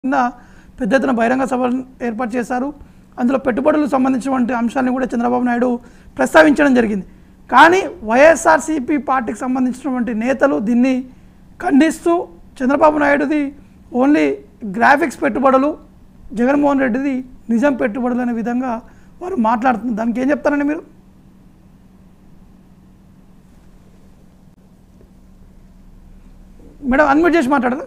కింద పెద్ద ఎత్తున బహిరంగ సభలు ఏర్పాటు చేశారు అందులో పెట్టుబడులకు సంబంధించినటువంటి అంశాన్ని కూడా చంద్రబాబు నాయుడు ప్రస్తావించడం జరిగింది కానీ వైఎస్ఆర్సీపీ పార్టీకి సంబంధించినటువంటి నేతలు దీన్ని ఖండిస్తూ చంద్రబాబు నాయుడుది ఓన్లీ గ్రాఫిక్స్ పెట్టుబడులు జగన్మోహన్ రెడ్డిది నిజం పెట్టుబడులు అనే విధంగా వారు మాట్లాడుతున్నారు దానికి ఏం చెప్తారండి మీరు మేడం అన్మ్యూట్ చేసి మాట్లాడరు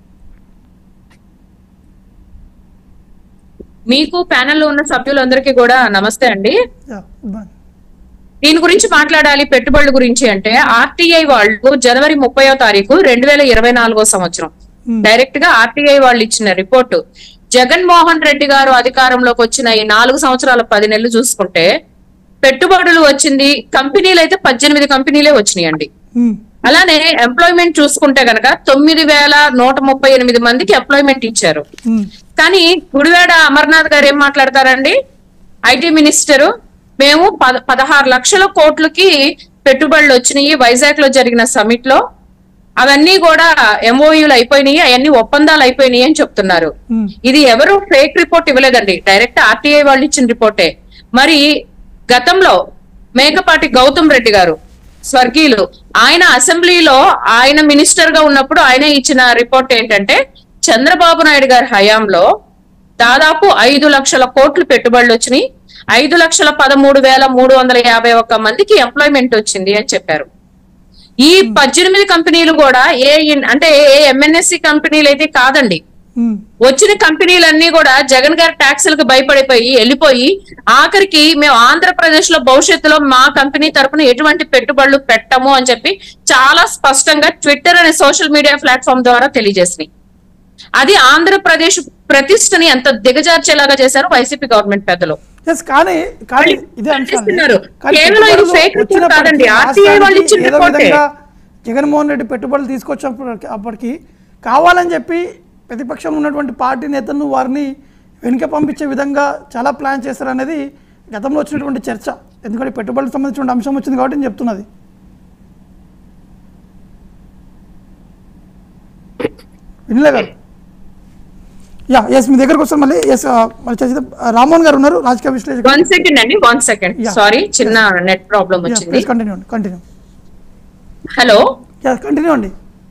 మీకు ప్యానెల్లో ఉన్న సభ్యులందరికీ కూడా నమస్తే అండి యా, ఇబ్బంది. దీని గురించి మాట్లాడాలి పెట్టుబడుల గురించి అంటే ఆర్టీఐ వాళ్ళు జనవరి ముప్పయో తారీఖు రెండు వేల ఇరవై నాలుగో సంవత్సరం డైరెక్ట్ గా ఆర్టీఐ వాళ్ళు ఇచ్చిన రిపోర్టు జగన్మోహన్ రెడ్డి గారు అధికారంలోకి వచ్చిన ఈ నాలుగు సంవత్సరాల పది నెలలు చూసుకుంటే పెట్టుబడులు వచ్చింది కంపెనీలు అయితే పద్దెనిమిది కంపెనీలే వచ్చినాయండి ఉమ్, అలానే ఎంప్లాయ్మెంట్ చూసుకుంటే గనక తొమ్మిది వేల నూట ముప్పై ఎనిమిది మందికి ఎంప్లాయ్మెంట్ ఇచ్చారు ఉమ్, కానీ గుడివాడ అమర్నాథ్ గారు ఏం మాట్లాడతారండి ఐటీ మినిస్టర్ మేము పద పదహారు లక్షల కోట్లకి పెట్టుబడులు వచ్చినాయి వైజాగ్ లో జరిగిన సమిట్ లో అవన్నీ కూడా ఎంఓయూలు అయిపోయినాయి అవన్నీ ఒప్పందాలు అయిపోయినాయి అని చెప్తున్నారు ఉమ్, ఇది ఎవరు ఫేక్ రిపోర్ట్ ఇవ్వలేదండి డైరెక్ట్ ఆర్టీఐ వాళ్ళు ఇచ్చిన రిపోర్టే మరి గతంలో మేకపాటి గౌతమ్ రెడ్డి గారు స్వర్గీయులు ఆయన అసెంబ్లీలో ఆయన మినిస్టర్ గా ఉన్నప్పుడు ఆయన ఇచ్చిన రిపోర్ట్ ఏంటంటే చంద్రబాబు నాయుడు గారి హయాంలో దాదాపు ఐదు లక్షల కోట్లు పెట్టుబడులు వచ్చినాయి ఐదు లక్షల పదమూడు వేల మూడు వందల యాభై ఒక్క మందికి ఎంప్లాయ్మెంట్ వచ్చింది అని చెప్పారు ఈ పద్దెనిమిది కంపెనీలు కూడా ఏ ఇన్- అంటే ఏ ఎంఎన్ఎస్సి కంపెనీలు అయితే కాదండి ఉమ్, వచ్చిన కంపెనీలన్నీ కూడా జగన్ గారి ట్యాక్సులకు భయపడిపోయి వెళ్ళిపోయి ఆఖరికి మేము ఆంధ్రప్రదేశ్ లో భవిష్యత్తులో మా కంపెనీ తరపున ఎటువంటి పెట్టుబడులు పెట్టము అని చెప్పి చాలా స్పష్టంగా ట్విట్టర్ అనే సోషల్ మీడియా ప్లాట్ఫామ్ ద్వారా తెలియజేసినాయి అది ఆంధ్రప్రదేశ్ ప్రతిష్టని ఎంత దిగజార్చేలాగా చేశారు వైసీపీ గవర్నమెంట్ పెద్దలు ఎస్ కానీ కానీ ఇదే అంశాన్ని ఖండిస్తున్నారు. కానీ కేవలం ఇది పెట్టుబడులు fake report వచ్చినప్పటికీ కాదండి. RTI రాష్ట్రానికి వాళ్ళు ఇచ్చిన ఏదో రిపోర్టే. విధంగా జగన్మోహన్ రెడ్డి పెట్టుబడులు తీసుకొచ్చినప్పటికీ అప్పటికి కావాలని చెప్పి ప్రతిపక్షంలో ఉన్నటువంటి పార్టీ నేతలను వారిని వెనుక పంపించే విధంగా చాలా ప్లాన్ చేస్తారనేది గతంలో వచ్చినటువంటి చర్చ ఎందుకంటే పెట్టుబడులకు సంబంధించిన అంశం వచ్చింది కాబట్టి నేను చెప్తున్నది వినలే గారు యా ఎస్ మీ దగ్గరకు వస్తాను మళ్ళీ ఎస్ మళ్ళీ చేద్దాం. రామ్మోహన్ గారు ఉన్నారు రాజకీయ విశ్లేషకులు వన్ సెకండ్ అండి వన్ సెకండ్ Yeah. సారీ చిన్న నెట్ ప్రాబ్లం వచ్చింది ప్లీజ్ కంటిన్యూ అండి కంటిన్యూ హలో యా కంటిన్యూ అండి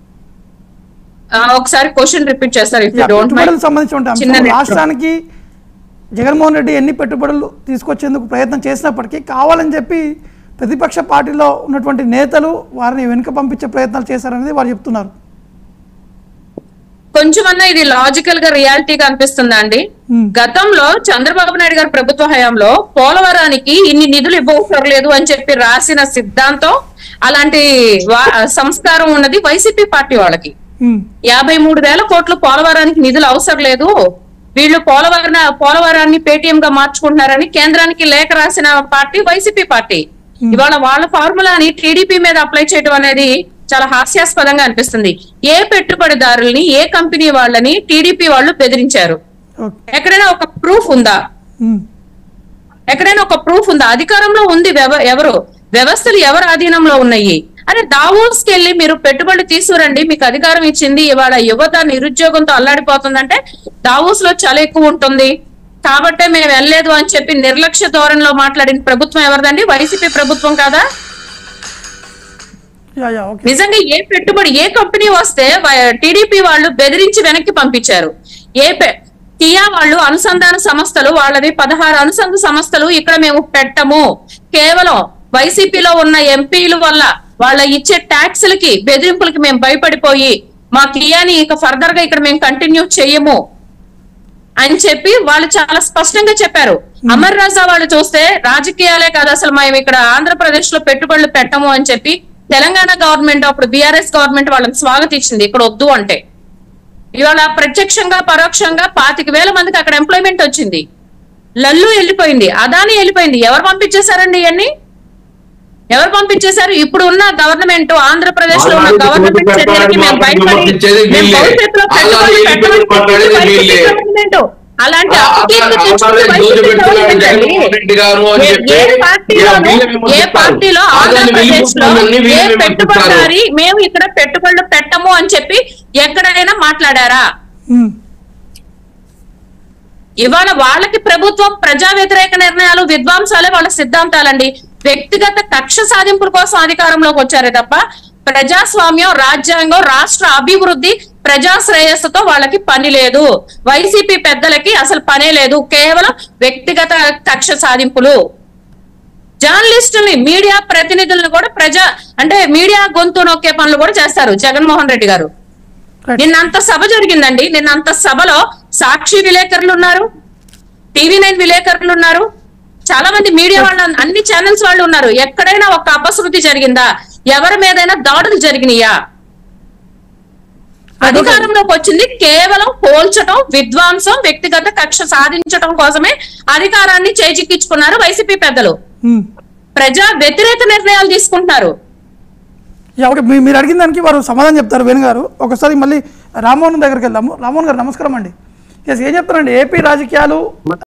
ఒకసారి క్వశ్చన్ రిపీట్ చేస్తారు if ya, you don't mind పెట్టుబడులకు సంబంధించిన చిన్న అంశం net రాష్ట్రానికి జగన్మోహన్ రెడ్డి ఎన్ని పెట్టుబడులు తీసుకొచ్చేందుకు ప్రయత్నం చేసినప్పటికీ కావాలని చెప్పి ప్రతిపక్ష పార్టీలో ఉన్నటువంటి నేతలు వారిని వెనుక పంపించే ప్రయత్నాలు చేశారనేది వారు చెప్తున్నారు కొంచెమన్నా ఇది లాజికల్ గా రియాలిటీగా అనిపిస్తుందా అండి Hmm. గతంలో చంద్రబాబు నాయుడు గారి ప్రభుత్వ హయాంలో పోలవరానికి ఇన్ని నిధులు ఇవ్వలేదు అని చెప్పి రాసిన సిద్ధాంతం అలాంటి వా- సంస్కారం ఉన్నది వైసీపీ పార్టీ వాళ్ళకి ఉమ్, యాభై మూడు వేల కోట్లు పోలవరానికి నిధులు అవసరం లేదు వీళ్ళు పోలవరం పోలవరాన్ని పేటిఎం గా మార్చుకుంటున్నారని కేంద్రానికి లేఖ రాసిన పార్టీ వైసీపీ పార్టీ ఇవాళ వాళ్ళ ఫార్ములాని టీడీపీ మీద అప్లై చేయడం అనేది చాలా హాస్యాస్పదంగా అనిపిస్తుంది ఏ పెట్టుబడిదారుల్ని ఏ కంపెనీ వాళ్ళని టీడీపీ వాళ్ళు బెదిరించారు ఓకే ఎక్కడైనా ఒక ప్రూఫ్ ఉందా ఉమ్, ఎక్కడైనా ఒక ప్రూఫ్ ఉందా అధికారంలో ఉంది వ్యవ- ఎవరు వ్యవస్థలు ఎవరు ఆధీనంలో ఉన్నాయి అరే దావోస్ కి వెళ్ళి మీరు పెట్టుబడి తీసుకురండి మీకు అధికారం ఇచ్చింది ఇవాళ యువత నిరుద్యోగంతో అల్లాడిపోతుందంటే దావోస్ లో చాలా ఎక్కువ ఉంటుంది కాబట్టే మేము వెళ్ళలేదు అని చెప్పి నిర్లక్ష్య ధోరణిలో మాట్లాడిన ప్రభుత్వం ఎవరిదండి వైసీపీ ప్రభుత్వం కాదా యా యా ఓకే నిజంగా ఏ పెట్టుబడి ఏ కంపెనీ వస్తే టీడీపీ వాళ్ళు బెదిరించి వెనక్కి పంపించారు ఏ పె- కియా వాళ్ళు అనుసంధాన సంస్థలు వాళ్ళవి పదహారు అనుసంధాన సంస్థలు ఇక్కడ మేము పెట్టము కేవలం వైసీపీలో ఉన్న ఎంపీల వల్ల వాళ్ళ ఇచ్చే ట్యాక్స్లకి బెదిరింపులకి మేము భయపడిపోయి మా కియాని ఇక ఫర్దర్ గా ఇక్కడ మేము కంటిన్యూ చెయ్యము అని చెప్పి వాళ్ళు చాలా స్పష్టంగా చెప్పారు అమర్ రాజా వాళ్ళు చూస్తే రాజకీయాలే కాదు అసలు మేము ఇక్కడ ఆంధ్రప్రదేశ్ లో పెట్టుబడులు పెట్టము అని చెప్పి తెలంగాణ గవర్నమెంట్ అప్పుడు బీఆర్ఎస్ గవర్నమెంట్ వాళ్ళని స్వాగతించింది ఇక్కడ వద్దు అంటే ఇవాళ ప్రత్యక్షంగా పరోక్షంగా పాతిక వేల మందికి అక్కడ ఎంప్లాయ్మెంట్ వచ్చింది లల్లు వెళ్ళిపోయింది అదాని వెళ్ళిపోయింది ఎవరు పంపించేశారండి ఇవన్నీ ఎవరు పంపించేశారు ఇప్పుడు ఉన్న గవర్నమెంట్ ఆంధ్రప్రదేశ్ లో ఉన్న ఆదాని గవర్నమెంట్ పెట్టుబడి చర్యలకి మేము పెట్టాలని భయపడి పంపించేది మేము వీళ్ళే. భవిష్యత్తులో ఆదాని పెట్టుబడులు పెట్టుబడి పెట్టమని పెట్టాలని చెప్పి వీళ్ళే. గవర్నమెంట్ అలాంటి ఆ- అపకీర్తి ఆ- తెచ్చుకుని ఆదాని వైసీపీ దోచి పెట్టుకున్నాడు గవర్నమెంట్ అండి. జగన్మోహన్ రెడ్డి గారు అని ఏ- చెప్పి ఏ పార్టీలోనూ వీళ్ళే మిమ్మల్ని ఏ చెప్తారు. పార్టీలో ఆదాని ఆంధ్రప్రదేశ్ లో వెళ్ళిపోతుందని ఏ వీళ్ళే మిమ్మల్ని పెట్టుబడిదారి మేము ఇక్కడ పెట్టుబడులు పెట్టము అని చెప్పి ఎక్కడైనా మాట్లాడారా ఉమ్, ఇవాళ వాళ్ళకి ప్రభుత్వం ప్రజా వ్యతిరేక నిర్ణయాలు విద్వాంసాలే వాళ్ళ సిద్ధాంతాలండి వ్యక్తిగత కక్ష సాధింపుల కోసం అధికారంలోకి వచ్చారే తప్ప ప్రజాస్వామ్యం రాజ్యాంగం రాష్ట్ర అభివృద్ధి ప్రజా శ్రేయస్సుతో వాళ్ళకి పని లేదు వైసీపీ పెద్దలకి అసలు పనే లేదు కేవలం వ్యక్తిగత కక్ష సాధింపులు జర్నలిస్టుల్ని మీడియా ప్రతినిధులను కూడా ప్రజా అంటే మీడియా గొంతు నొక్కే పనులు కూడా చేస్తారు జగన్మోహన్ రెడ్డి గారు రైట్ నిన్నంత సభ జరిగిందండి నిన్నంత సభలో సాక్షి విలేకరులు ఉన్నారు టీవీ నైన్ విలేకరులు ఉన్నారు చాలా మంది మీడియా వాళ్ళు అన్ని ఛానల్స్ వాళ్ళు ఉన్నారు ఎక్కడైనా ఒక అపశృతి జరిగిందా ఎవరి మీదైనా దాడులు జరిగినాయా అధికారంలోకి వచ్చింది కేవలం పోల్చటం విధ్వంసం వ్యక్తిగత కక్ష సాధించటం కోసమే అధికారాన్ని చేజిక్కించుకున్నారు వైసీపీ పెద్దలు ఉమ్. ప్రజా వ్యతిరేక నిర్ణయాలు తీసుకుంటున్నారు యా, ఓకే మీ- మీరు అడిగిన దానికి వారు సమాధానం చెప్తారు వేణు గారు ఒకసారి మళ్ళీ రామ్మోహన్ దగ్గరికి వెళ్దాము రామ్మోహన్ గారు నమస్కారం అండి ఎస్ ఏం చెప్తారండి ఏపీ రాజకీయాలు